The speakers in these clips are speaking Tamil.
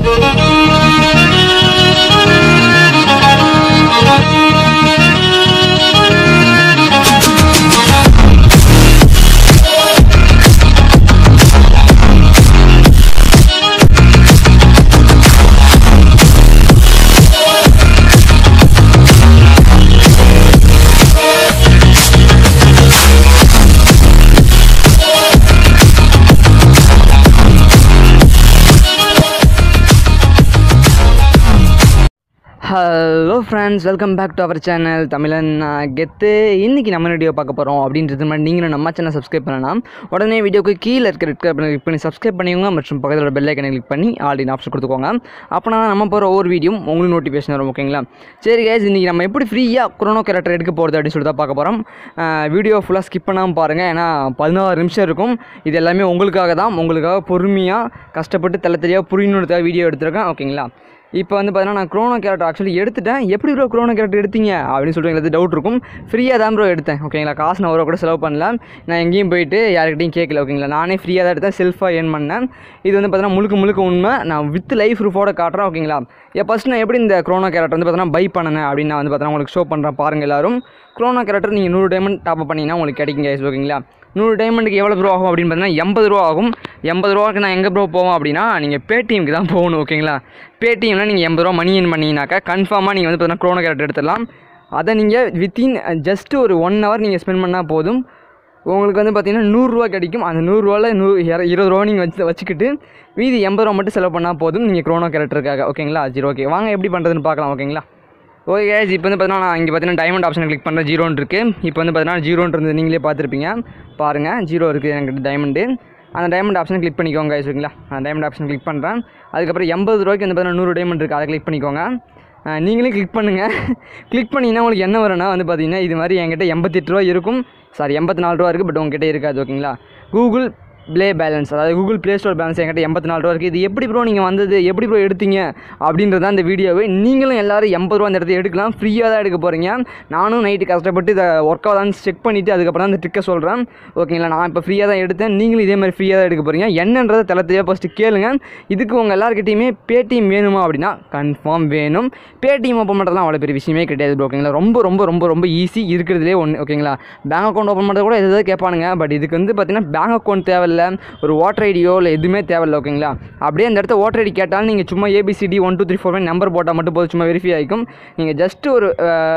Hello friends welcome back to our channel தமிழன் நான் கெத்து இன்றைக்கி நம்ம வீடியோ பார்க்க போகிறோம் அப்படின்றது மாதிரி நீங்களும் நம்ம சேனல் சப்ஸ்கிரைப் பண்ணலாம் உடனே வீடியோக்கு கீழே இருக்க ரெட் கலர் கிளிக் பண்ணி சப்ஸ்கிரைப் பண்ணிக்கோங்க மற்றும் பக்கத்தில் பெல் ஐக்கனை கிளிக் பண்ணி ஆல்ரெடி ஆப்ஷன் கொடுத்துக்கோங்க அப்போனா நம்ம போகிற ஒவ்வொரு வீடியோ உங்களுக்கு நோட்டிஃபிகேஷன் வரும் ஓகேங்களா சரி guys இன்றைக்கி நம்ம எப்படி ஃப்ரீயாக குரோனோ கேரக்டர் எடுக்க போகிறது அப்படின்னு சொல்லி தான் பார்க்க போகிறோம் வீடியோ ஃபுல்லாக ஸ்கிப் பண்ணாமல் பாருங்கள் ஏன்னா பதினாறு நிமிஷம் இருக்கும் இது எல்லாமே உங்களுக்காக தான் உங்களுக்காக பொறுமையாக கஷ்டப்பட்டு தலை தெரியாக புரியணுன்றதுக்காக வீடியோ எடுத்திருக்கேன் ஓகேங்களா இப்போ வந்து பார்த்தீங்கன்னா நான் க்ரோனோ கேரக்டர் ஆக்சுவலி எடுத்துட்டேன் எப்படி ப்ரோ க்ரோனோ கேரக்டர் எடுத்தீங்க அப்படின்னு சொல்லிட்டு எங்களுக்கு டவுட் இருக்கும் ஃப்ரீயாக தான் ப்ரோ எடுத்தேன் ஓகேங்களா காசு நான் ஒரு ரூபா கூட செலவு பண்ணல நான் எங்கேயும் போயிட்டு யார்கிட்டையும் கேட்கல ஓகேங்களா நானே ஃப்ரீயாக தான் எடுத்தேன் செல்ஃபாக ஏர்ன் பண்ணேன் இது வந்து பார்த்தீங்கன்னா முழுக்க முழுக்க உண்மை நான் வித் லைஃப் ப்ரூஃபோட காட்டுறேன் ஓகேங்களா இப்போ ஃபஸ்ட் நான் எப்படி இந்த க்ரோனோ கேரக்டர் வந்து பார்த்தீங்கன்னா பை பண்ணினேன் அப்படின்னு நான் வந்து பார்த்தீங்கன்னா உங்களுக்கு ஷோ பண்ணுறேன் பாருங்கள் எல்லாரும் க்ரோனோ கேரக்டர் நீங்கள் நூறு டைமண்ட் டாப் அப் பண்ணிங்கன்னா உங்களுக்கு கிடைக்கும் guys ஓகேங்களா நூறு டைமண்டுக்கு எவ்வளோ ப்ரோ ஆகும் அப்படின்னு பார்த்தீங்கன்னா எண்பது ரூபா ஆகும் எண்பது ரூபாக்கு நான் எங்கே ப்ரோ போவோம் அப்படின்னா நீங்கள் பேடிஎம்க்கு தான் போகணும் ஓகேங்களா பேடிஎம்ல நீங்கள் எண்பது ரூபா மணி ஏன் பண்ணிங்கனாக்கா கன்ஃபார்மாக நீங்கள் வந்து பார்த்தீங்கன்னா க்ரோனோ கேரக்டர் எடுத்துடலாம் அதை நீங்கள் வித்தின் ஜஸ்ட் ஒரு ஒன் ஹவர் நீங்கள் ஸ்பெண்ட் பண்ணால் போதும் உங்களுக்கு வந்து பார்த்தீங்கன்னா நூறுரூவா கிடைக்கும் அந்த நூறுரூவாவில் நூ இர- இருபது ரூபா நீங்கள் வச்சு வச்சுக்கிட்டு மீதி எண்பது ரூபா மட்டும் செலவு பண்ணால் போதும் நீங்கள் க்ரோனோ கேரக்டருக்காக ஓகேங்களா சரி ஓகே வாங்க எப்படி பண்ணுறதுன்னு பார்க்கலாம் ஓகேங்களா ஓகே guys இப்போ வந்து பார்த்தீங்கன்னா நான் இங்கே பார்த்தீங்கன்னா டைமண்ட் ஆப்ஷன் கிளிக் பண்ணுறேன் ஜீரோன்னு இருக்குது இப்போ வந்து பார்த்தீங்கன்னா ஜீரோன்றது நீங்களே பார்த்துருப்பீங்க பாருங்கள் ஜீரோ இருக்குது எனக்கு டைமண்டு அந்த டைமண்ட் ஆப்ஷன் கிளிக் பண்ணிக்கோங்க guys ஓகேங்களா அந்த டைமண்ட் ஆப்ஷன் கிளிக் பண்ணுறேன் அதுக்கப்புறம் எண்பது ரூபாய்க்கு வந்து பார்த்தீங்கன்னா நூறு டைமண்ட் இருக்குது அதை கிளிக் பண்ணிக்கோங்க அஹ் நீங்களே கிளிக் பண்ணுங்கள் கிளிக் பண்ணிங்கன்னா உங்களுக்கு என்ன வரும்னா வந்து பார்த்தீங்கன்னா இது மாதிரி என்கிட்ட எண்பத்தெட்டு ரூபா இருக்கும் சாரி எண்பத்தி நாலு ரூபா இருக்குது பட் உங்ககிட்ட இருக்காது ஓகேங்களா கூகுள் ப்ளே பேலன்ஸ் அதாவது கூகுள் ப்ளே ஸ்டோர் பேலன்ஸ் என்கிட்ட எண்பத்தி நாலு ரூபா இருக்குது இது எப்படி ப்ரோ நீங்கள் வந்தது எப்படி ப்ரோ எடுத்தீங்க அப்படின்றது தான் இந்த வீடியோவே நீங்களும் எல்லாரும் எண்பது ரூபா அந்த இடத்துல எடுக்கலாம் ஃப்ரீயாக தான் எடுக்க போகிறீங்க நானும் நைட்டு கஷ்டப்பட்டு இதை ஒர்க் ஆகுதான்னு செக் பண்ணிவிட்டு அதுக்கப்புறம் தான் இந்த ட்ரிக்கை சொல்கிறேன் ஓகேங்களா நான் இப்போ ஃப்ரீயாக தான் எடுத்தேன் நீங்களும் இதே மாதிரி ஃப்ரீயாக தான் எடுக்க போகிறீங்க என்னன்றதை தளத்தையாக ஃபஸ்ட்டு கேளுங்க இதுக்கு உங்கள் எல்லாருக்கிட்டையுமே பேடிஎம் வேணுமா அப்படின்னா கன்ஃபார்ம் வேணும் பேடிஎம் ஓப்பன் பண்ணுறதுலாம் அவ்வளோ பெரிய விஷயமே கிடையாது bro, ஓகேங்களா ரொம்ப ரொம்ப ரொம்ப ரொம்ப ஈஸி இருக்கிறதுலே ஒன்று ஓகேங்களா பேங்க் அக்கௌண்ட் ஓப்பன் பண்ணுறது கூட எதாவது கேட்பானுங்க பட் இதுக்கு வந்து பார்த்தீங்கன்னா பேங்க் அக்கௌண்ட் தேவையில்ல ஒரு ஓட்டர் ஐடியோ இல்லை எதுவுமே தேவையில்ல ஓகேங்களா அப்படியே அந்த இடத்த ஓட்டர் ஐடி கேட்டாலும் நீங்கள் சும்மா A B C D one two three four number போட்டால் மட்டும் போதும் சும்மா வெரிஃபை ஆகிக்கும் நீங்கள் ஜஸ்ட் ஒரு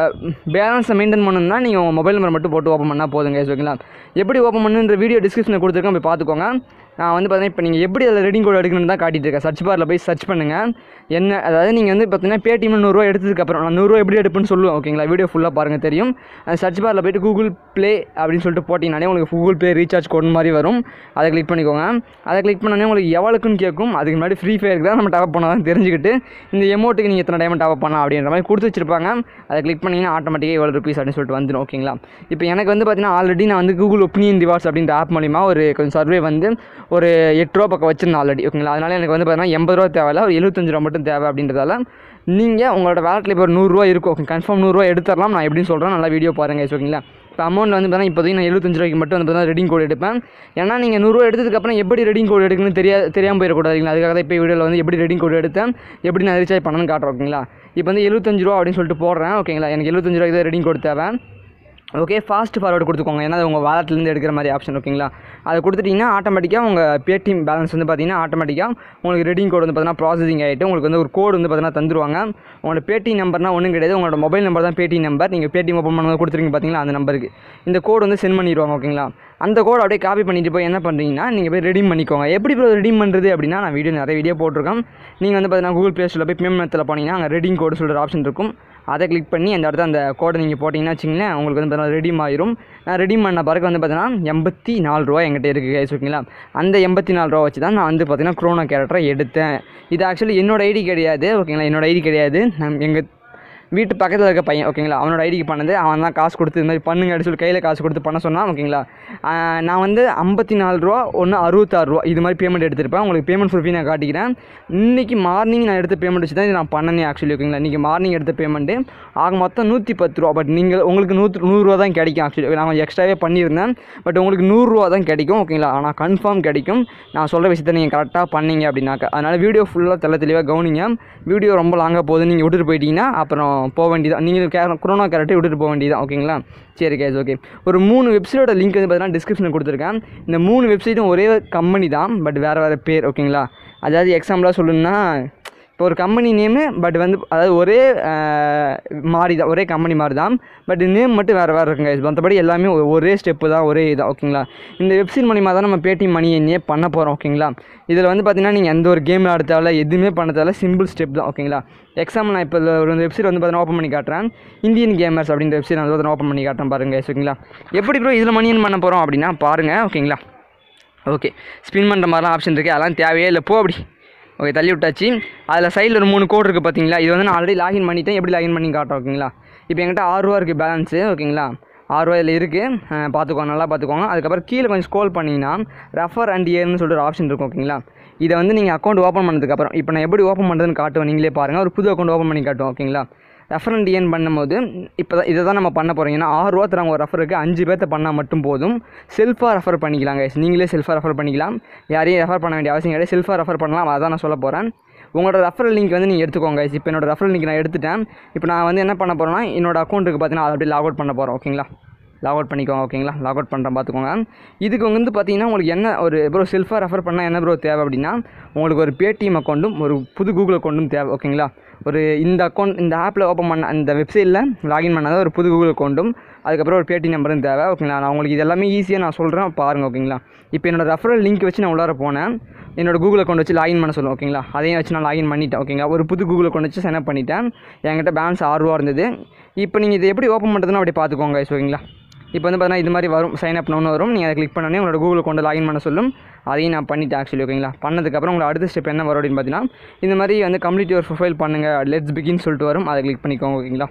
பேலன்ஸை மெயின்டைன் பண்ணணும்னா நீங்கள் உங்கள் மொபைல் நம்பர் மட்டும் போட்டு ஓப்பன் பண்ணால் போதுங்க ஓகேங்களா எப்படி ஓப்பன் பண்ணுன்ற வீடியோ டிஸ்கிரிப்ஷனில் கொடுத்துருக்கேன் போய் பார்த்துக்கோங்க நான் வந்து பார்த்தீங்கன்னா இப்போ நீங்கள் எப்படி அதில் ரெடிங் கோட் எடுக்கணும்னு தான் காட்டிட்டு இருக்கேன் சர்ச் பாரில் போய் சர்ச் பண்ணுங்கள் என்ன அதாவது நீங்கள் வந்து பார்த்தீங்கன்னா பேடிஎம் நூறுரூவா எடுத்ததுக்கப்புறம் நான் நூறுரூவா எப்படி எடுப்பேன்னு சொல்லுவேன் ஓகேங்களா வீடியோ ஃபுல்லாக பாருங்கள் தெரியும் அந்த சர்ச் பாரில் போயிட்டு கூகுள் ப்ளே அப்படின்னு சொல்லிட்டு போட்டிங்கனாலே உங்களுக்கு கூகுள் ப்ளே ரீசார்ஜ் கோட் மாதிரி வரும் அதை கிளிக் பண்ணிக்கோங்க அதை கிளிக் பண்ணோடனே உங்களுக்கு எவ்வளோக்குன்னு கேட்கும் அதுக்கு முன்னாடி ஃப்ரீ ஃபயருக்கு தான் நம்ம டாப் பண்ண தான் தெரிஞ்சுக்கிட்டு இந்த எமௌண்ட்டுக்கு நீங்கள் எத்தனை டைம் டாப் பண்ணலாம் அப்படின்ற மாதிரி கொடுத்து வச்சிருப்பாங்க அதை கிளிக் பண்ணிங்கன்னா ஆட்டோமேட்டிக்காக எவ்வளோ ருபீஸ் அப்படின்னு சொல்லிட்டு வந்துடும் ஓகேங்களா இப்போ எனக்கு வந்து பார்த்தீங்கன்னா ஆல்ரெடி நான் வந்து கூகுள் ஒப்பீனியன் ரிவார்ட்ஸ் அப்படின்ற ஆப் மூலிமா ஒரு கொஞ்சம் சர்வே வந்து ஒரு எட்டு ரூபா பக்கம் வச்சிருந்தேன் ஆல்ரெடி ஓகேங்களா அதனால் எனக்கு வந்து பார்த்தீங்கன்னா எண்பது ரூபா தேவையில்ல ஒரு எழுபத்தஞ்சு ரூபா மட்டும் தேவை அப்படின்றதால நீங்கள் உங்களோட வேலட்டில் இப்போ ஒரு நூறுரூவா இருக்கும் ஓகே கன்ஃபார்ம் நூறுரூவா எடுத்துடலாம் நான் எப்படின்னு சொல்கிறேன் நல்லா வீடியோ பாருங்க guys, ஓகேங்களா இப்போ அமௌண்ட் வந்து பார்த்தீங்கன்னா இப்போதைக்கு நான் எழுபத்தஞ்சு ரூபாய்க்கு மட்டும் வந்து பார்த்தீங்கன்னா ரெடிங் கோட் எடுப்பேன் ஏன்னா நீங்கள் நூறுரூவா எடுத்ததுக்கப்புறம் எப்படி ரெடிங் கோட் எடுக்கணும்னு தெரியா தெரியாமல் போயிடக்கூடாதுங்களா அதுக்காக தான் இப்போ வீடியோவில் வந்து எப்படி ரெடிங் கோட் எடுத்தேன் எப்படி நான் ரீசார்ஜ் பண்ணணும்னு காட்டுறேன் ஓகேங்களா இப்போ வந்து எழுபத்தஞ்சு ரூபா அப்படின்னு சொல்லிட்டு போடுறேன் ஓகேங்களா எனக்கு எழுபத்தஞ்சு ரூபாய்க்கு தான் ரெடிங் கோட் தேவை ஓகே ஃபாஸ்ட் ஃபார்வர்டு கொடுத்துக்கோங்க ஏன்னா அது உங்கள் வாலெட்லேருந்து எடுக்கிற மாதிரி ஆப்ஷன் ஓகேங்களா அதை கொடுத்துட்டிங்கன்னா ஆட்டோமேட்டிக்காக உங்கள் பேடிஎம் பேலன்ஸ் வந்து பார்த்தீங்கன்னா ஆட்டோமேட்டிக்காக உங்களுக்கு ரெடிங் கோட் வந்து பார்த்தீங்கன்னா ப்ராசஸிங் ஆகிட்டு உங்களுக்கு வந்து ஒரு கோடு வந்து பார்த்தீங்கன்னா தந்துருவாங்க உங்களோட பேடிஎம் நம்பர்னா ஒன்றும் கிடையாது உங்களோட மொபைல் நம்பர் தான் பேடிஎம் நம்பர் நீங்கள் பேடிஎம் ஓப்பன் பண்ணும்போது கொடுத்துருக்கீங்க பார்த்தீங்களா அந்த நம்பருக்கு இந்த கோடு வந்து சென்ட் பண்ணிடுவாங்க ஓகேங்களா அந்த கோட் அப்படியே காப்பி பண்ணிட்டு போய் என்ன பண்ணுறீங்கன்னா நீங்கள் போய் ரெடீம் பண்ணிக்கோங்க எப்படி ப்ரோ ரெடீம் பண்ணுறது அப்படின்னா நான் வீடியோ நிறைய வீடியோ போட்டிருக்கேன் நீங்கள் வந்து பார்த்தீங்கன்னா கூகுள் ப்ளே ஸ்டோரில் போய் பேமெண்ட் மெத்தில் போனீங்கன்னா அங்கே ரெடீம் கோடு சொல்கிற ஆப்ஷன் இருக்கும் அதை கிளிக் பண்ணி அந்த இடத்துல அந்த கோடை நீங்கள் போட்டிங்கன்னா வச்சிங்களேன் உங்களுக்கு வந்து பார்த்தீங்கன்னா ரெடீம் ஆயிரும் நான் ரெடீம் பண்ண பிறகு வந்து பார்த்தீங்கன்னா எண்பத்தி நாலு ரூபா என்கிட்ட இருக்குது guys, ஓகேங்களா அந்த எண்பத்தி நாலு ரூபா வச்சு தான் நான் வந்து பார்த்தீங்கன்னா க்ரோனோ கேரக்டரை எடுத்தேன் இது ஆக்சுவலி என்னோட ஐடி கிடையாது ஓகேங்களா என்னோட ஐடி கிடையாது நான் எங்கள் வீட்டு பக்கத்தில் இருக்க பையன் ஓகேங்களா அவனோட ஐடிக்கு பண்ணது அவன் தான் காசு கொடுத்து இது மாதிரி பண்ணுங்க அப்படின்னு சொல்லி கையில் காசு கொடுத்து பண்ண சொன்னான் ஓகேங்களா ஆஹ் நான் வந்து ஐம்பத்தி நாலு ரூபா ஒன்று அறுபத்தாறு ரூபா இது மாதிரி பேமெண்ட் எடுத்திருப்பேன் உங்களுக்கு பேமெண்ட் ப்ரூஃபி நான் காட்டிக்கிறேன் இன்றைக்கி மார்னிங் நான் எடுத்த பேமெண்ட் வச்சு தான் இது நான் பண்ணனே ஆக்சுவலி ஓகேங்களா இன்றைக்கி மார்னிங் எடுத்த பேமெண்ட்டு ஆக மொத்தம் நூற்றி பத்து ரூபா பட் நீங்கள் உங்களுக்கு நூற்று நூறுரூவா தான் கிடைக்கும் ஆக்சுவலி நான் கொஞ்சம் எக்ஸ்ட்ராவே பண்ணியிருந்தேன் பட் உங்களுக்கு நூறுரூவா தான் கிடைக்கும் ஓகேங்களா ஆனால் கன்ஃபார்ம் கிடைக்கும் நான் சொல்கிற விஷயத்தை நீங்கள் கரெக்டாக பண்ணீங்க அப்படின்னாக்கா அதனால் வீடியோ ஃபுல்லாக தெள்ள தெளிவாக கவனிங்க வீடியோ ரொம்ப லாங்காக போகுது நீங்கள் விட்டுட்டு போயிட்டீங்கன்னா அப்புறம் போக வேண்டியதான் நீங்கள் கே கொரோனா கேரக்டர் விட்டுட்டு போக வேண்டியதான் ஓகேங்களா சரி கேஸ் ஓகே ஒரு மூணு வெப்சைட்டோட லிங்க் வந்து பார்த்தீங்கன்னா டிஸ்கிரிப்ஷனில் கொடுத்துருக்கேன் இந்த மூணு வெப்சைட்டும் ஒரே கம்பெனி தான் பட் வேறு வேறு பேர் ஓகேங்களா அதாவது எக்ஸாம்பிளாக சொல்லணும்னா இப்போ ஒரு கம்பெனி நேமு பட் வந்து அதாவது ஒரே ஆஹ், மாறி தான் ஒரே கம்பெனி மாதிரி தான் பட் நேம் மட்டும் வேறு வேறு இருக்குங்க மற்றபடி எல்லாமே ஒ- ஒரே ஸ்டெப்பு தான் ஒரே இதான் ஓகேங்களா இந்த வெப்சைட் மூலிமா தான் நம்ம பேடிஎம் மணி என்னையே பண்ண போகிறோம் ஓகேங்களா இதில் வந்து பார்த்தீங்கன்னா நீங்கள் எந்த ஒரு கேம் ஆட தேவையில்ல எதுவுமே பண்ண தேவையில்ல சிம்பிள் ஸ்டெப் தான் ஓகேங்களா எக்ஸாம்பிள் நான் இப்போ ஒரு வெப்சைட் வந்து பார்த்தீங்கன்னா ஓப்பன் பண்ணி காட்டுறேன் இந்தியன் கேமர்ஸ் அப்படின்ற வெப்சைட் நான் வந்து ஓப்பன் பண்ணி காட்டுறேன் பாருங்க ஓகேங்களா எப்படி ப்ரோ இதில் மணி earn பண்ண போகிறோம் அப்படின்னா பாருங்கள் ஓகேங்களா ஓகே ஸ்பின் பண்ணுற மாதிரிலாம் ஆப்ஷன் இருக்குது அதெல்லாம் தேவையே இல்லை போ அப்படி ஓகே தள்ளி விட்டாச்சு அதில் சைடில் ஒரு மூணு கோட் இருக்குது பார்த்தீங்களா இது வந்து நான் ஆல்ரெடி லாகின் பண்ணிட்டேன் எப்படி லாகின் பண்ணி காட்டுறேன் ஓகேங்களா இப்போ என்கிட்ட ஆறு ரூபா இருக்குது பேலன்ஸு ஓகேங்களா ஆறு ரூபா இதில் இருக்குது பார்த்துக்கோங்க நல்லா பார்த்துக்கோங்க அதுக்கப்புறம் கீழே கொஞ்சம் ஸ்க்ரோல் பண்ணிங்கன்னா ரெஃபர் அண்ட் இயர்னு சொல்லிட்டு ஒரு ஆப்ஷன் இருக்கும் ஓகேங்களா இதை வந்து நீங்கள் அக்கௌண்ட் ஓப்பன் பண்ணதுக்கப்புறம் இப்போ நான் எப்படி ஓப்பன் பண்ணுறதுன்னு காட்டுவேன் நீங்களே பாருங்கள் ஒரு புது அக்கௌண்ட் ஓப்பன் பண்ணி காட்டுவோம் ஓகேங்களா ரெஃபரண்ட் ஏன் பண்ணும்போது இப்போ தான் இதை தான் நம்ம பண்ண போகிறோம் ஏன்னா ஆறு ரூபா தராங்க ஒரு ரெஃபருக்கு அஞ்சு பேர்த்த பண்ணால் மட்டும் போதும் செல்ஃபாக ரெஃபர் பண்ணிக்கலாம் guys நீங்களே செல்ஃபாக ரெஃபர் பண்ணிக்கலாம் யாரையும் ரெஃபர் பண்ண வேண்டிய அவசியம் கிடையாது செல்ஃபாக ரெஃபர் பண்ணலாம் அதான் நான் சொல்ல போகிறேன் உங்களோட ரெஃபரல் லிங்க் வந்து நீங்கள் எடுத்துக்கோங்க guys இப்போ என்னோட ரெஃபரல் லிங்க் நான் எடுத்துட்டேன் இப்போ நான் வந்து என்ன பண்ண போகிறேன்னா என்னோட அக்கௌண்ட்டுக்கு பார்த்தீங்கன்னா அதை அப்படியே லாக் அவுட் பண்ண போகிறோம் ஓகேங்களா லாக் அவுட் பண்ணிக்கோங்க ஓகேங்களா லாக் அவுட் பண்ணுறேன் பார்த்துக்கோங்க இதுக்கு வந்து பார்த்தீங்கன்னா உங்களுக்கு என்ன ஒரு ப்ரோ செல்ஃபாக ரெஃபர் பண்ணால் என்ன ப்ரோ தேவை அப்படின்னா உங்களுக்கு ஒரு பேடிஎம் அக்கௌண்ட்டும் ஒரு புது கூகுள் அக்கௌண்ட்டும் தேவை ஓகேங்களா ஒரு இந்த அக்கௌண்ட் இந்த ஆப்பில் ஓப்பன் பண்ண அந்த வெப்சைட்டில் லாகின் பண்ணாத ஒரு புது கூகுள் அக்கௌண்ட்டும் அதுக்கப்புறம் ஒரு பேடி நம்பரும் தேவை ஓகேங்களா நான் உங்களுக்கு இது எல்லாமே ஈஸியாக நான் சொல்கிறேன் பாருங்கள் ஓகேங்களா இப்போ என்னோட ரெஃபரல் லிங்க் வச்சு நான் உள்ளார போனேன் என்னோட கூகுள் அக்கௌண்ட் வச்சு லாகின் பண்ண சொல்லுவோம் ஓகேங்களா அதையும் வச்சு நான் லாகின் பண்ணிட்டேன் ஓகேங்களா ஒரு புது கூகுள் அக்கௌண்ட் வச்சு சைன் அப் பண்ணிட்டேன் என்கிட்ட பேலன்ஸ் ஆறு ரூபா இருந்தது இப்போ நீங்கள் இதை எப்படி ஓப்பன் பண்ணுறதுன்னு அப்படி பார்த்துக்கோங்க guys, ஓகேங்களா இப்போ வந்து பார்த்தீங்கன்னா இது மாதிரி வரும் சைன் அப் ஒன்று வரும் நீங்கள் அதை கிளிக் பண்ணோன்னே உங்களோட கூகுள் அக்கௌண்ட் லாகின் பண்ண சொல்லும் அதையும் நான் பண்ணிட்டேன் ஆக்சுவலி ஓகேங்களா பண்ணதுக்கப்புறம் உங்களோட அடுத்த ஸ்டெப் என்ன வரும் அப்படின்னு பார்த்தீங்கன்னா இந்த மாதிரி வந்து கம்ப்ளீட் யுவர் ப்ரொஃபைல் பண்ணுங்கள் லெட்ஸ் பிகின் சொல்லிட்டு வரும் அதை கிளிக் பண்ணிக்கோங்க ஓகேங்களா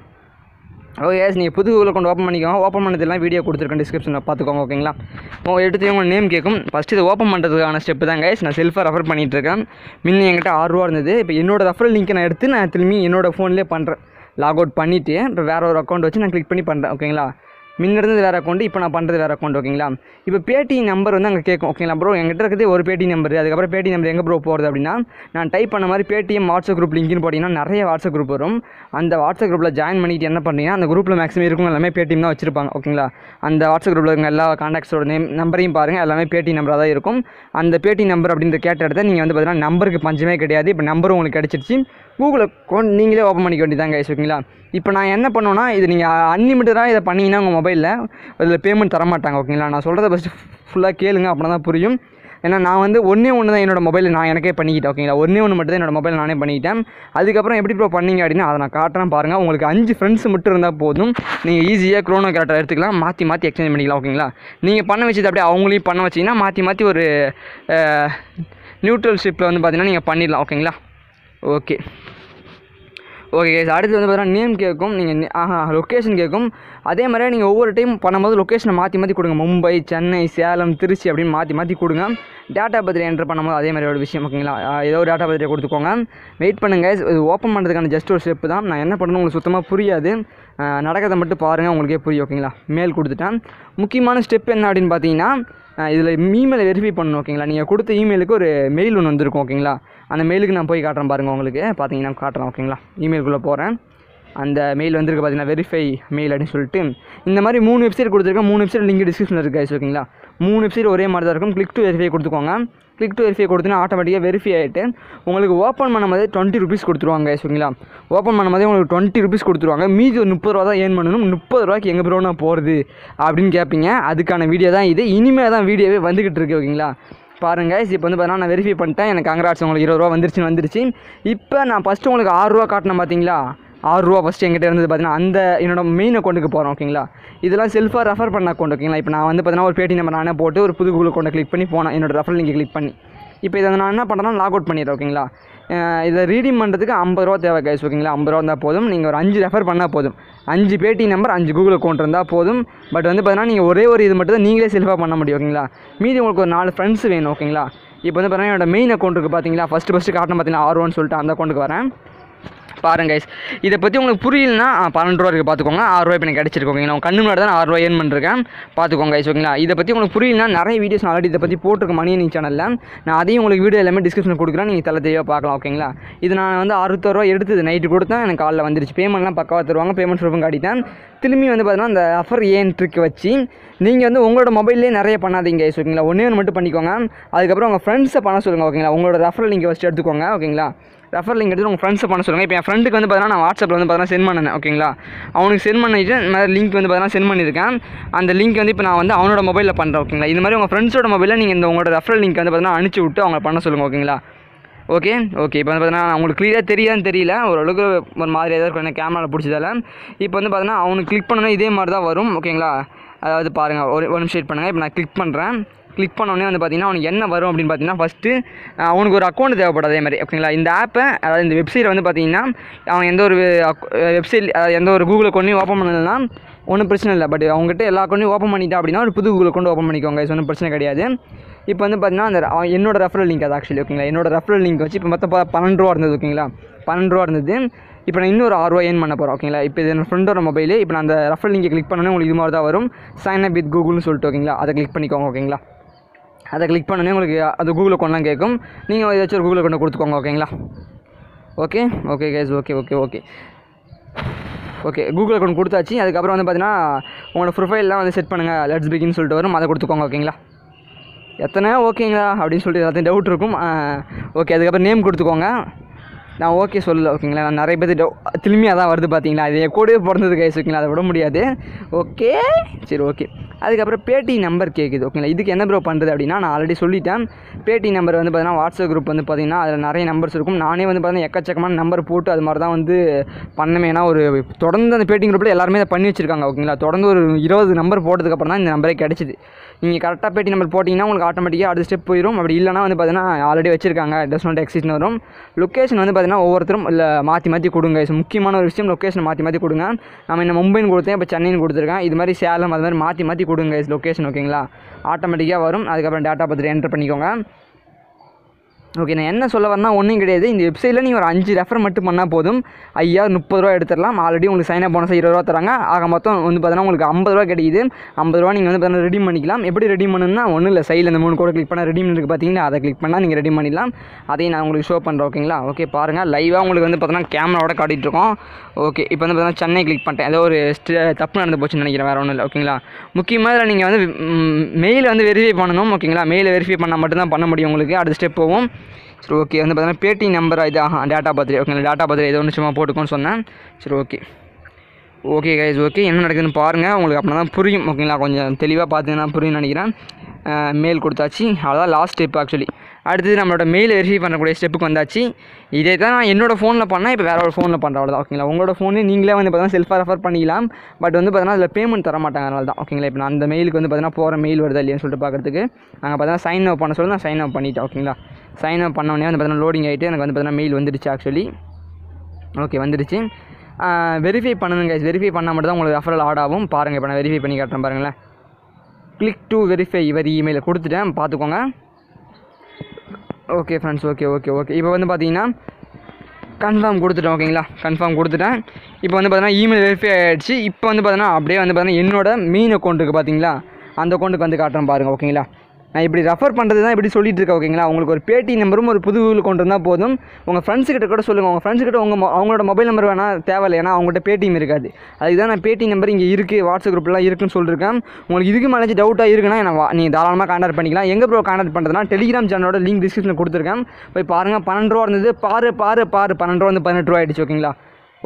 ஓ எஸ் நீங்கள் புது கூகுள் அக்கௌண்ட் ஓப்பன் பண்ணிக்கோங்க ஓப்பன் பண்ணதெல்லாம் வீடியோ கொடுத்துருக்கேன் டிஸ்கிரிப்ஷனில் பார்த்துக்கோங்க ஓகேங்களா உங்கள் எடுத்து உங்கள் நேம் கேட்கும் ஃபஸ்ட்டு இதை ஓப்பன் பண்ணுறதுக்கான ஸ்டெப் தான் கைஸ் நான் செல்ஃபாக ரெஃபர் பண்ணிகிட்டு இருக்கேன் முன்ன என்கிட்ட ஆறு ரூபா இருந்தது இப்போ என்னோட ரெஃபரல் லிங்க்கை நான் எடுத்து நான் திரும்பி என்னோட ஃபோன்லேயே பண்ணுறேன் லாக் அவுட் பண்ணிவிட்டு இப்போ வேறு ஒரு அக்கௌண்ட் வச்சு நான் கிளிக் பண்ணி பண்ணுறேன் ஓகேங்களா முன்ன இருந்தது வேறு அக்கௌண்ட் இப்போ நான் பண்ணுறது வேறு அக்கௌண்ட் ஓகேங்களா இப்போ பேடி நம்பர் வந்து அங்கே கேட்கும் ஓகேங்களா ப்ரோ என்கிட்ட இருக்கிறதே ஒரு பேடி நம்பர் அதுக்கப்புறம் பேடி நம்பர் எங்கே ப்ரோ போகிறது அப்படின்னா நான் டைப் பண்ண மாதிரி பேடிஎம் வாட்ஸ்அப் குரூப் லிங்க்னு போட்டிங்கன்னா நிறைய வாட்ஸ்அப் குரூப் வரும் அந்த வாட்ஸ்அப் குரூப்பில் ஜாயின் பண்ணிட்டு என்ன பண்ணுறீங்கன்னா அந்த குரூப்பில் மேக்ஸிமம் இருக்கும் எல்லாமே பேடிஎம் தான் வச்சிருப்பாங்க ஓகேங்களா அந்த வாட்ஸ்அப் குரூப்பில் இருக்க எல்லா காண்டாக்ட்ஸோட நேம் நம்பரையும் பாருங்கள் எல்லாமே பேடி நம்பராக தான் இருக்கும் அந்த பேடி நம்பர் அப்படின்ற கேட்ட இடத்த நீங்கள் வந்து பார்த்தீங்கன்னா நம்பருக்கு பஞ்சமே கிடையாது இப்போ நம்பரும் உங்களுக்கு கிடச்சிருச்சு கூகுள் அக்கௌண்ட் நீங்களே ஓப்பன் பண்ணிக்க வேண்டியதாங்க guys, ஓகேங்களா இப்போ நான் என்ன பண்ணுவேன்னா இது நீங்கள் அன்லிமிட்டடாக இதை பண்ணீங்கன்னா உங்கள் மொபைலில் அதில் பேமெண்ட் தர மாட்டாங்க ஓகேங்களா நான் சொல்கிறத ஃபஸ்ட்டு ஃபுல்லாக கேளுங்க அப்படின்னா தான் புரியும் ஏன்னா நான் வந்து ஒன்றே ஒன்று தான் என்னோட மொபைல் நான் எனக்கே பண்ணிக்கிட்டேன் ஓகேங்களா ஒன்றே ஒன்று மட்டும் தான் என்னோட மொபைல் நானே பண்ணிக்கிட்டேன் அதுக்கப்புறம் எப்படி ப்ரோ பண்ணீங்க அப்படின்னா அதை நான் காட்டுறேன் பாருங்கள் உங்களுக்கு அஞ்சு ஃப்ரெண்ட்ஸ் மட்டும் இருந்தால் போதும் நீங்கள் ஈஸியாக க்ரோனோ கேரக்டர் எடுத்துக்கலாம் மாற்றி மாற்றி எக்ஸ்சேஞ்ச் பண்ணிக்கலாம் ஓகேங்களா நீங்கள் பண்ண வச்சது அப்படியே அவங்களையும் பண்ண வச்சிங்கன்னா மாற்றி மாற்றி ஒரு நியூட்ரல் ஷிப்பில் வந்து பார்த்தீங்கன்னா நீங்கள் பண்ணிடலாம் ஓகேங்களா ஓகே ஓகே guys அடுத்து வந்து பார்த்தீங்கன்னா நேம் கேட்கும் நீங்கள் ஆஹா லொக்கேஷன் கேட்கும் அதே மாதிரியே நீங்கள் ஒவ்வொரு டைம் பண்ணும்போது லொக்கேஷனை மாற்றி மாற்றி கொடுங்க மும்பை சென்னை சேலம் திருச்சி அப்படின்னு மாற்றி மாற்றி கொடுங்க டேட்டா பத்திரி என்டர் பண்ணும்போது அதே மாதிரி ஒரு விஷயம் ஓகேங்களா ஆஹ் ஏதோ ஒரு டேட்டா பத்திரியை கொடுத்துக்கோங்க வெயிட் பண்ணுங்க guys. இது ஓப்பன் பண்ணுறதுக்கான ஜஸ்ட் ஒரு ஸ்டெப் தான் நான் என்ன பண்ணணும் உங்களுக்கு சுத்தமாக புரியாது ஆஹ் நடக்கிறத மட்டும் பாருங்கள் உங்களுக்கே புரியும் ஓகேங்களா மேல் கொடுத்துட்டேன் முக்கியமான ஸ்டெப் என்ன அப்படின்னு பார்த்தீங்கன்னா இதில் இமெயில் வெரிஃபை பண்ணணும் ஓகேங்களா நீங்கள் கொடுத்த இமெயிலுக்கு ஒரு மெயில் ஒன்று வந்திருக்கும் ஓகேங்களா அந்த மெயிலுக்கு நான் போய் காட்டுறேன் பாருங்கள் உங்களுக்கு பார்த்தீங்கன்னா காட்டுறேன் ஓகேங்களா இமெயிலுக்குள்ளே போகிறேன் அந்த மெயில் வந்திருக்கு பார்த்தீங்கன்னா வெரிஃபை மெயில் அப்படின்னு சொல்லிட்டு இந்த மாதிரி மூணு வெப்சைட் கொடுத்துருக்கேன் மூணு வெப்சைட் லிங்க் டிஸ்கிரிப்ஷனில் இருக்குது guys, ஓகேங்களா மூணு வெப்சைட் ஒரே மாதிரி தான் இருக்கும் கிளிக் டு வெரிஃபை கொடுத்துக்கோங்க கிளிக் டு வெரிஃபை கொடுத்தீங்கன்னா ஆட்டோமேட்டிக்காக வெரிஃபை ஆகிட்டு உங்களுக்கு ஓப்பன் பண்ணும்போது டுவெண்ட்டி ருபீஸ் கொடுத்துருவாங்க guys, ஓகேங்களா ஓப்பன் பண்ணும்போதே உங்களுக்கு டுவெண்ட்டி ருபீஸ் கொடுத்துருவாங்க மீதி ஒரு முப்பது ரூபா தான் ஏர்ன் பண்ணணும் முப்பது ரூபாய்க்கு எங்கே ப்ரோ நான் போகிறது அப்படின்னு கேட்பீங்க அதுக்கான வீடியோ தான் இது இனிமேல் தான் வீடியோவே வந்துக்கிட்டு இருக்கு ஓகேங்களா பாருங்க இப்போ வந்து பார்த்தீங்கன்னா நான் வெரிஃபை பண்ணிட்டேன் எனக்கு கங்கராட்ஸ் உங்களுக்கு இருபது ரூபா வந்துருச்சுன்னு வந்துருச்சு இப்போ நான் ஃபஸ்ட்டு உங்களுக்கு ஆறு ரூபா காட்டினேன் பார்த்தீங்களா ஆறு ரூபா ஃபஸ்ட்டு எங்கிட்ட இருந்தது பார்த்தீங்கன்னா அந்த என்னோட மெயின் அக்கௌண்ட்டுக்கு போகிறோம் ஓகேங்களா இதெல்லாம் செல்ஃபாக ரெஃபர் பண்ண அக்கௌண்ட் ஓகேங்களா இப்போ நான் வந்து பார்த்தீங்கன்னா ஒரு பேடி நம்பர் நானே போட்டு ஒரு புது கூகுள் அக்கௌண்ட்டை கிளிக் பண்ணி போனேன் என்னோட ரெஃபர் லிங்கை கிளிக் பண்ணி இப்போ இதை நான் என்ன பண்ணுறேன்னா லாக் அவுட் பண்ணிடுறேன் ஓகேங்களா இதை ரீடீம் பண்ணுறதுக்கு ஐம்பது ரூபா தேவை கைஸ் ஓகேங்களா ஐம்பது ரூபா இருந்தால் போதும் நீங்கள் ஒரு அஞ்சு ரெஃபர் பண்ணால் போதும் அஞ்சு பேடி நம்பர் அஞ்சு கூகுள் அக்கௌண்ட் இருந்தால் போதும் பட் வந்து பார்த்தீங்கன்னா நீங்கள் ஒரே ஒரு இது மட்டும் தான் நீங்களே செல்ஃபாக பண்ண முடியும் ஓகேங்களா மீதி உங்களுக்கு ஒரு நாலு ஃப்ரெண்ட்ஸ் வேணும் ஓகேங்களா இப்போ வந்து பார்த்தீங்கன்னா என்னோட மெயின் அக்கௌண்ட் இருக்குது பார்த்தீங்களா ஃபஸ்ட்டு ஃபஸ்ட்டு காட்டணும் பார்த்தீங்கன்னா ஆர் ஒன் சொல்லிட்டு அந்த அக்கௌண்ட்டுக்கு வரேன் பாருங்க கைஸ் இதை பற்றி உங்களுக்கு புரியலனா பன்னெண்டு ரூபா இருக்குது பார்த்துக்கோங்க ஆறு ரூபாய் இப்போ எனக்கு கிடச்சிருக்கு ஓகேங்களா உங்க கண்ணு முன்னாடி தான் நான் ஆறு ரூபாய் ஏர்ன் பண்ணிருக்கேன் பார்த்துக்கோங்க கைஸ் ஓகேங்களா இதை பற்றி உங்களுக்கு புரியலனா நிறைய வீடியோஸ் நான் ஆல்ரெடி இதை பற்றி போட்டிருக்க மணி நீ சேனலில் நான் அதையும் உங்களுக்கு வீடியோ எல்லாமே டிஸ்கிரிப்ஷனில் கொடுக்குறேன் நீங்கள் தலை தெளிவாக பார்க்கலாம் ஓகேங்களா இது நான் வந்து அறுபத்தோரு ரூபா எடுத்தது நைட்டு கொடுத்தேன் எனக்கு காலைல வந்துருச்சு பேமெண்ட்லாம் பக்காவாக தருவாங்க பேமெண்ட் ப்ரூஃபும் காட்டிட்டேன் திரும்பி வந்து பார்த்தீங்கன்னா அந்த ஆஃபர் ஏன் ட்ரிக் வச்சு நீங்கள் வந்து உங்களோட மொபைல்லே நிறைய பண்ணாதீங்க guys, ஓகேங்களா ஒன்றே ஒன்று மட்டும் பண்ணிக்கோங்க அதுக்கப்புறம் உங்கள் ஃப்ரெண்ட்ஸை பண்ண சொல்லுங்கள் ஓகேங்களா உங்களோட ரெஃபரல் லிங்க் ஃபஸ்ட்டு எடுத்துக்கோங்க ஓகேங்களா ரெஃபர் லிங்க் எடுத்து உங்கள் ஃப்ரெண்ட்ஸை பண்ண சொல்லுங்கள் இப்போ என் ஃப்ரெண்டுக்கு வந்து பார்த்தீங்கன்னா நான் வாட்ஸ்அப்பில் வந்து பார்த்தீங்கன்னா சென்ட் பண்ணேன் ஓகேங்களா அவனுக்கு சென்ட் பண்ணிட்டு இந்த மாதிரி லிங்க் வந்து பார்த்தீங்கன்னா சென்ட் பண்ணியிருக்கேன் அந்த லிங்க் வந்து இப்போ நான் வந்து அவனோட மொபைலில் பண்ணுறேன் ஓகேங்களா இந்த மாதிரி உங்கள் ஃப்ரெண்ட்ஸோட மொபைலில் நீங்கள் இந்த உங்களோட ரெஃபரல் லிங்க் வந்து பார்த்தீங்கன்னா அனுப்பிச்சி விட்டு அவங்க பண்ண சொல்லுங்கள் ஓகேங்களா ஓகே ஓகே இப்போ வந்து பார்த்தீங்கன்னா உங்களுக்கு க்ளியராக தெரியாதுன்னு தெரியல ஓரளவுக்கு ஒரு மாதிரியாக தான் இருக்கும் எனக்கு கேமராவில் பிடிச்சதால இப்போ வந்து பார்த்தீங்கன்னா அவனுக்கு கிளிக் பண்ணணும் இதே மாதிரி தான் வரும் ஓகேங்களா அதாவது பாருங்கள் ஒரு ஒரு நிமிஷம் வெயிட் பண்ணுங்கள் இப்போ நான் கிளிக் பண்ணுறேன் கிளிக் பண்ணோடனே வந்து பார்த்தீங்கன்னா அவனுக்கு என்ன வரும் அப்படின்னு பார்த்தீங்கன்னா ஃபஸ்ட்டு அவனுக்கு ஒரு அக்கௌண்ட் தேவைப்படும் அதே மாதிரி ஓகேங்களா இந்த ஆப்பை அதாவது இந்த வெப்சைட்டை வந்து பார்த்தீங்கன்னா அவன் எந்த ஒரு வெப்சைட் எந்த ஒரு கூகுள் அக்கௌண்ட்டையும் ஓப்பன் பண்ணலாம் ஒன்றும் பிரச்சனை இல்லை பட் அவங்ககிட்ட எல்லா அக்கௌண்ட்டையும் ஓப்பன் பண்ணிட்டா அப்படின்னா ஒரு புது கூகுள் அக்கௌண்ட் ஓப்பன் பண்ணிக்கோங்க இது ஒன்றும் பிரச்சனை கிடையாது இப்போ வந்து பார்த்தீங்கன்னா அந்த அவன் என்னோட ரெஃபரல் லிங்க் அது ஆக்சுவலி ஓகேங்களா என்னோட ரெஃபரல் லிங்க் வச்சு இப்போ மொத்தம் ப- பன்னெண்டு ரூபா இருந்தது ஓகேங்களா பன்னெண்டு ரூபா இருந்தது இப்போ நான் இன்னொரு ஆறு ரூபா ஏர்ன் பண்ண போகிறேன் ஓகேங்களா இப்போ இது என் ஃப்ரெண்டோட மொபைலு இப்போ நான் அந்த ரெஃபரல் லிங்கை கிளிக் பண்ணோன்னே உங்களுக்கு இது மாதிரி தான் வரும் சைன் அப் வித் கூகுள்னு சொல்லிட்டு ஓகேங்களா அதை கிளிக் பண்ணிக்கோங்க ஓகேங்களா அதை கிளிக் பண்ணோன்னே உங்களுக்கு அது கூகுள் அக்கௌண்ட்லாம் கேட்கும் நீங்கள் ஏதாச்சும் ஒரு கூகுள் அக்கௌண்ட் கொடுத்துக்கோங்க ஓகேங்களா okay okay guys okay okay okay okay Google account கொடுத்தாச்சு அதுக்கப்புறம் வந்து பார்த்தீங்கன்னா உங்களோட ப்ரொஃபைல்லாம் வந்து செட் பண்ணுங்கள் லெட்ஸ் பிகின்னு சொல்லிட்டு வரும் அதை கொடுத்துக்கோங்க ஓகேங்களா எத்தனை ஓகேங்களா அப்படின்னு சொல்லிட்டு எல்லாத்தையும் டவுட் இருக்கும் ஓகே அதுக்கப்புறம் நேம் கொடுத்துக்கோங்க நான் ஓகே சொல்லல ஓகேங்களா நான் நிறைய பேர் டவு திரும்பி அதான் வருது பார்த்தீங்களா இது என் கூடவே பிறந்தது கைஸ் ஓகேங்களா அதை விட முடியாது ஓகே சரி ஓகே அதுக்கப்புறம் பேடி நம்பர் கேட்குது ஓகேங்களா இதுக்கு என்ன ப்ரோ பண்ணுறது அப்படின்னா நான் ஆல்ரெடி சொல்லிட்டேன் பேடி நம்பர் வந்து பார்த்தீங்கன்னா வாட்ஸ்அப் குரூப் வந்து பார்த்தீங்கன்னா அதில் நிறைய நம்பர்ஸ் இருக்கும் நானே வந்து பார்த்தீங்கன்னா எக்கச்சக்கமான நம்பர் போட்டு அது மாதிரி தான் வந்து பண்ணுவேன் ஏன்னா ஒரு தொடர்ந்து அந்த பேட்டிங் குரூப்பில் எல்லாருமே அதை பண்ணி வச்சிருக்காங்க ஓகேங்களா தொடர்ந்து ஒரு இருபது நம்பர் போட்டதுக்கப்புறம் தான் இந்த நம்பரே கிடச்சிது நீங்கள் கரெக்டாக பேட்டி நம்பர் போட்டிங்கன்னா உங்களுக்கு ஆட்டோமேட்டிக்காக அடுத்த ஸ்டெப் போயிடும் அப்படி இல்லைனா வந்து பார்த்தீங்கன்னா ஆல்ரெடி வச்சிருக்காங்க டஸ் நாட் எக்ஸிட்னு வரும் லொக்கேஷன் வந்து பார்த்தீங்கன்னா ஒவ்வொருத்தரும் இல்லை மாற்றி மாற்றி கொடுங்க இது முக்கியமான ஒரு விஷயம் லொக்கேஷன் மாற்றி மாற்றி கொடுங்க நம்ம என்ன மும்பைன்னு கொடுத்தேன் இப்போ சென்னைன்னு கொடுத்துருக்கேன் இது மாதிரி சேலம் அது மாதிரி மாற்றி மாற்றி கொடுங்க லொக்கேஷன் ஓகேங்களா ஆட்டோமேட்டிக்காக வரும் அதுக்கப்புறம் டேட்டா பற்றி என்டர் பண்ணிக்கோங்க ஓகே நான் என்ன சொல்ல வரேன்னா ஒன்றும் கிடையாது இந்த வெப்சைட்டில் நீங்கள் ஒரு அஞ்சு ரெஃபர் மட்டும் பண்ணால் போதும் ஐயா முப்பது ரூபா எடுத்துடலாம் ஆல்ரெடி உங்களுக்கு சைன் அப் போனஸ் இருபது ரூபா தராங்க ஆக மொத்தம் வந்து பார்த்தீங்கன்னா உங்களுக்கு ஐம்பது ரூபா கிடைக்குது ஐம்பது ரூபா நீங்கள் வந்து பார்த்தீங்கன்னா ரெடி பண்ணிக்கலாம் எப்படி ரெடி பண்ணணும்னா ஒன்றும் இல்லை சைடில் இந்த மூணு கோடு கிளிக் பண்ணால் ரெடி இருக்குது பார்த்தீங்களா அதை கிளிக் பண்ணால் நீங்கள் ரெடி பண்ணிடலாம் அதையும் நான் உங்களுக்கு ஷோ பண்ணுறேன் ஓகேங்களா ஓகே பாருங்கள் லைவாக உங்களுக்கு வந்து பார்த்தீங்கன்னா கேமராவோட காட்டிகிட்டு இருக்கோம் ஓகே இப்போ வந்து பார்த்தீங்கன்னா சென்னை கிளிக் பண்ணிட்டேன் ஏதோ ஒரு ஸ்ட- தப்பு நடந்து போச்சுன்னு நினைக்கிறேன் வேறு ஒன்றும் இல்லை ஓகேங்களா முக்கியமாக இதில் நீங்கள் வந்து மெயில் வந்து வெரிஃபை பண்ணணும் ஓகேங்களா மெயிலை வெரிஃபை பண்ணால் மட்டும்தான் பண்ண முடியும் உங்களுக்கு அடுத்த ஸ்டெப் போகும் சரி ஓகே வந்து பார்த்தீங்கன்னா பேடி நம்பர் இது ஆஹா டேட்டா பர்த்டே ஓகேங்களா டேட்டா பர்த்டே ஏதோ ஒன்று சும்மா போட்டுக்கோன்னு சொன்னேன் சரி ஓகே ஓகே கைஸ் ஓகே என்ன நடக்குதுன்னு பாருங்கள் உங்களுக்கு அப்படின்னா தான் புரியும் ஓகேங்களா கொஞ்சம் தெளிவாக பார்த்தீங்கன்னா புரியும்னு நினைக்கிறேன் மெயில் கொடுத்தாச்சு அவ்வளோதான் லாஸ்ட் ஸ்டெப் ஆக்சுவலி அடுத்தது நம்மளோட மெயில் வெரிஃபை பண்ணக்கூடிய ஸ்டெப்புக்கு வந்தாச்சு இதே தான் நான் என்னோட ஃபோனில் பண்ணால் இப்போ வேற ஒரு ஃபோனில் பண்ணுறேன் அவ்வளோதான் ஓகேங்களா உங்களோட ஃபோனே நீங்களே வந்து பார்த்தீங்கன்னா செல்ஃபாக ரெஃபர் பண்ணிக்கலாம் பட் வந்து பார்த்தீங்கன்னா அதில் பேமெண்ட் தர மாட்டாங்க அதனால தான் ஓகேங்களா இப்போ நான் அந்த மெயிலுக்கு வந்து பார்த்தீங்கன்னா போகிற மெயில் வருதா இல்லையான்னு சொல்லிட்டு பார்க்குறதுக்கு நாங்கள் பார்த்தீங்கன்னா சைன் அப் பண்ண சொல்லி நான் சைன் அப் பண்ணிட்டேன் ஓகேங்களா சைன் அப் பண்ண உடனே வந்து பார்த்தீங்கன்னா லோடிங் ஆகிட்டு எனக்கு வந்து பார்த்தீங்கன்னா மெயில் வந்துடுச்சு ஆக்சுவலி ஓகே வந்துடுச்சு வெரிஃபை பண்ணணுங்க வெரிஃபை பண்ணால் மட்டும் தான் உங்களுக்கு ரெஃபரல் ஆட் ஆகும் பாருங்கள் இப்போ நான் வெரிஃபை பண்ணி காட்டுறேன் பாருங்களேன் கிளிக் டு வெரிஃபை இவர் இமெயிலை கொடுத்துட்டேன் பார்த்துக்கோங்க okay friends okay okay okay இப்போ வந்து பார்த்தீங்கன்னா கன்ஃபார்ம் கொடுத்துட்டேன் ஓகேங்களா கன்ஃபார்ம் கொடுத்துட்டேன் இப்போ வந்து பார்த்தீங்கன்னா இமெயில் வெரிஃபை ஆகிடுச்சு இப்போ வந்து பார்த்தீங்கன்னா அப்படியே வந்து பார்த்தீங்கன்னா என்னோட மெயின் அக்கௌண்ட் இருக்குது பார்த்தீங்களா அந்த அக்கௌண்ட்டுக்கு வந்து காட்டுறேன் பாருங்கள் ஓகேங்களா நான் இப்படி ரெஃபர் பண்ணுறது தான் இப்படி சொல்லிட்டு இருக்கேன் ஓகேங்களா உங்களுக்கு ஒரு பேடி நம்பரும் ஒரு புது அக்கௌண்ட் இருந்தால் போதும் உங்கள் ஃப்ரெண்ட்ஸ் கிட்ட கூட சொல்லுங்கள் உங்கள் ஃப்ரெண்ட்ஸ் கிட்ட உங்கள் மொ- அவங்களோட மொபைல் நம்பர் வேணால் தேவையில்லை ஏன்னா அவங்கள்ட்ட பேடிஎம் இருக்காது அதுக்கு தான் நான் பேடி நம்பர் இங்கே இருக்குது வாட்ஸ்அப் குரூப்லாம் இருக்குன்னு சொல்லியிருக்கேன் உங்களுக்கு இதுக்கு மேலே டவுட்டாக இருக்குன்னா என்ன வா- நீங்கள் தாராளமாக கான்டாக்ட் பண்ணிக்கலாம் எங்கே ப்ரோ கான்டாக்ட் பண்ணுறதுனா டெலிகிராம் சேனலோட லிங்க் டிஸ்கிரிப்ஷனில் கொடுத்துருக்கேன் போய் பாருங்கள் பன்னெண்டு ரூபா இருந்தது பாரு பாரு பாரு பன்னெண்டு ரூபா வந்து பதினெட்டு ரூபா ஆயிடுச்சு ஓகேங்களா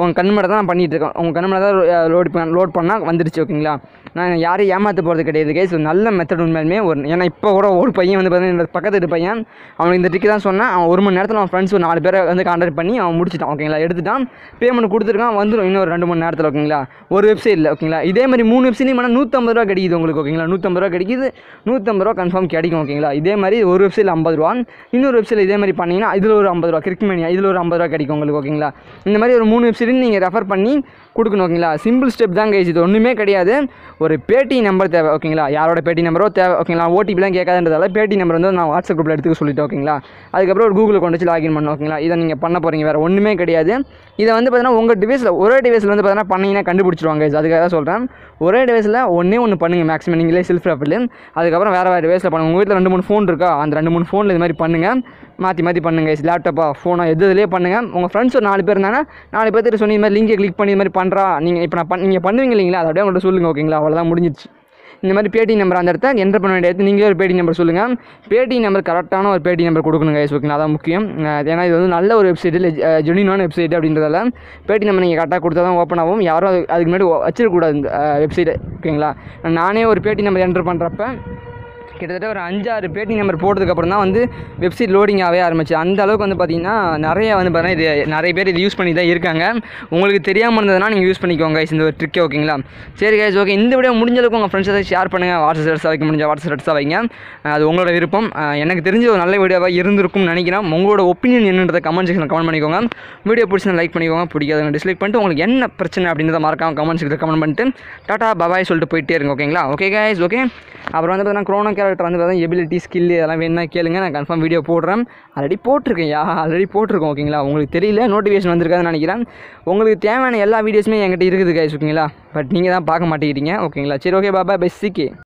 உங்கள் கண் மட்டும் தான் நான் பண்ணிகிட்டு இருக்கேன் உங்கள் கண் மட்டும் தான் லோட் பண்ண லோட் பண்ணால் வந்துடுச்சு ஓகேங்களா நான் யாரையும் ஏமாற்ற போகிறது கிடையாது கைஸ் ஒரு நல்ல மெத்தட் உண்மையுமே ஒரு ஏன்னா இப்போ கூட ஒரு பையன் வந்து பார்த்தீங்கன்னா இந்த பக்கத்து வீட்டு பையன் அவனுக்கு இந்த ட்ரிக்கு தான் சொன்னேன் அவன் ஒரு மணி நேரத்தில் அவன் ஃப்ரெண்ட்ஸ் ஒரு நாலு பேரை வந்து கான்டாக்ட் பண்ணி அவன் முடிச்சிட்டான் ஓகேங்களா எடுத்துட்டான் பேமெண்ட் கொடுத்துருக்கான் வந்துடும் இன்னும் ஒரு ரெண்டு மணி நேரத்தில் ஓகேங்களா ஒரு வெப்சைட்டில் ஓகேங்களா இதே மாதிரி மூணு வெப்சைட்லையும் பண்ணால் நூற்றம்பது ரூபா கிடைக்குது உங்களுக்கு ஓகேங்களா நூற்றம்பது ரூபா கிடைக்குது நூற்றம்பது ரூபா கன்ஃபார்ம் கிடைக்கும் ஓகேங்களா இதே மாதிரி ஒரு வெப்சைட்டில் ஐம்பது ரூபா இன்னொரு வெப்சைட்டில் இதே மாதிரி பண்ணிங்கன்னா இதில் ஒரு ஐம்பது ரூபா கிரிக்மேனியா இதில் ஒரு ஐம்பது ரூபா கிடைக்கும் உங்களுக்கு ஓகேங்களா இந்த மாதிரி ஒரு மூணு வெப்சைட்லையும் நீங்கள் ரெஃபர் பண்ணி கொடுக்கணும் ஓகேங்களா சிம்பிள் ஸ்டெப் தான் கைஸ் இது ஒன்றுமே கிடையாது ஒரு பேடி நம்பர் தேவை ஓகேங்களா யாரோட பேடி நம்பரோ தேவை ஓகேங்களா ஓடிபிலாம் கேட்காதுன்றதால பேடி நம்பர் வந்து நான் வாட்ஸ்அப் குரூப்பில் எடுத்துக்க சொல்லிட்டேன் ஓகேங்களா அதுக்கப்புறம் ஒரு கூகுளில் கொண்டு வச்சு லாகின் பண்ணணும் ஓகேங்களா இதை நீங்கள் பண்ண போகிறீங்க வேறு ஒன்றுமே கிடையாது இதை வந்து பார்த்தீங்கன்னா உங்கள் டிவைஸில் ஒரே டிவைஸில் வந்து பார்த்தீங்கன்னா பண்ணிங்கன்னா கண்டுபிடிச்சிருவாங்க guys. அதுக்காக தான் சொல்கிறேன் ஒரே டிவைஸில் ஒன்றே ஒன்று பண்ணுங்கள் மேக்ஸிமம் நீங்களே செல்ஃப் ரெஃபில் அதுக்கப்புறம் வேறு வேறு டிவைஸில் பண்ணுங்கள் உங்கள் வீட்டில் ரெண்டு மூணு ஃபோன் இருக்கா அந்த ரெண்டு மூணு ஃபோனில் இது மாதிரி பண்ணுங்கள் மாற்றி மாற்றி பண்ணுங்கள் லேப்டாப்பா ஃபோனோ எது இதுலேயே பண்ணுங்கள் உங்கள் ஃப்ரெண்ட்ஸ் ஒரு நாலு பேர் இருந்தாங்கன்னா நாலு பேர்த்து சொல்லி இது மாதிரி லிங்கை கிளிக் பண்ணி இது மாதிரி பண்ணுறா நீங்கள் இப்போ நான் பண் நீங்கள் பண்ணுவீங்க இல்லைங்களா அதை அப்படியே உங்கள்கிட்ட சொல்லுங்கள் ஓகேங்களா அவ்வளோதான் முடிஞ்சிச்சு இந்த மாதிரி பேடி நம்பர் அந்த இடத்த என்டர் பண்ண வேண்டிய இடத்து நீங்களே ஒரு பேடி நம்பர் சொல்லுங்கள் பேடி நம்பர் கரெக்டான ஒரு பேடி நம்பர் கொடுக்கணும் கைஸ் ஓகேங்களா அதான் முக்கியம் அஹ் ஏன்னா இது வந்து நல்ல ஒரு வெப்சைட் இல்லை ஜெனியூனான வெப்சைட் அப்படின்றதால பேடி நம்பர் நீங்கள் கரெக்டாக கொடுத்தா தான் ஓப்பன் ஆகும் யாரும் அது- அதுக்கு முன்னாடி ஒ- வச்சிடக்கூடாது இந்த வெப்சைட் ஓகேங்களா நானே ஒரு பேடி நம்பர் என்டர் பண்ணுறப்ப கிட்டத்தட்ட ஒரு அஞ்சாறு பேட்டி நம்பர் போட்டதுக்கப்புறம் தான் வந்து வெப்சைட் லோடிங் ஆகவே ஆரம்பிச்சு அந்த அளவுக்கு வந்து பார்த்தீங்கன்னா நிறைய வந்து பார்த்தீங்கன்னா இது நிறைய பேர் இது யூஸ் பண்ணி தான் இருக்காங்க உங்களுக்கு தெரியாமல் இருந்ததுன்னா நீங்கள் யூஸ் பண்ணிக்கோங்க guys இந்த ஒரு ட்ரிக்கே ஓகேங்களா சரி கைஸ் ஓகே இந்த வீடியோ முடிஞ்ச அளவுக்கு உங்கள் ஃப்ரெண்ட்ஸ் ஏதாவது ஷேர் பண்ணுங்கள் வாட்ஸ்அப் ஸ்டேட்டஸாக வைக்க முடிஞ்ச வாட்ஸ்அப் ஸ்டேட்டஸாக வைங்க அஹ் அது உங்களோட விருப்பம் அஹ் எனக்கு தெரிஞ்ச ஒரு நல்ல வீடியோவாக இருந்திருக்கும்னு நினைக்கிறேன் உங்களோட ஒப்பீனியன் என்னன்றதை கமெண்ட் செக்ஷனில் கமெண்ட் பண்ணிக்கோங்க வீடியோ பிடிச்சா லைக் பண்ணிக்கோங்க பிடிக்காதவங்க டிஸ்லைக் பண்ணிட்டு உங்களுக்கு என்ன பிரச்சனை அப்படின்றத மறக்காம கமெண்ட் செக்ஷனில் கமெண்ட் பண்ணிட்டு டாட்டா பபாய் சொல்லிட்டு போயிட்டே இருங்க ஓகேங்களா ஓகே கைஸ் ஓகே அப்புறம் வந்து பார்த்தீங்கன்னா க்ரோனோ கேரக்டர் வந்து பார்த்தீங்கன்னா எபிலிட்டி ஸ்கில் இதெல்லாம் வேணும்னா கேளுங்க நான் கன்ஃபார்ம் வீடியோ போடுறேன் ஆல்ரெடி போட்டிருக்கேன் யா ஆல்ரெடி போட்டிருக்கோம் ஓகேங்களா உங்களுக்கு தெரியல நோட்டிஃபிகேஷன் வந்திருக்காதுன்னு நினைக்கிறேன் உங்களுக்கு தேவையான எல்லா வீடியோஸுமே என்கிட்ட இருக்குது கைஸ் ஓகேங்களா பட் நீங்கள் தான் பார்க்க மாட்டேங்கிறீங்க ஓகேங்களா சரி ஓகே பாபா பெஸ்ஸிக்கு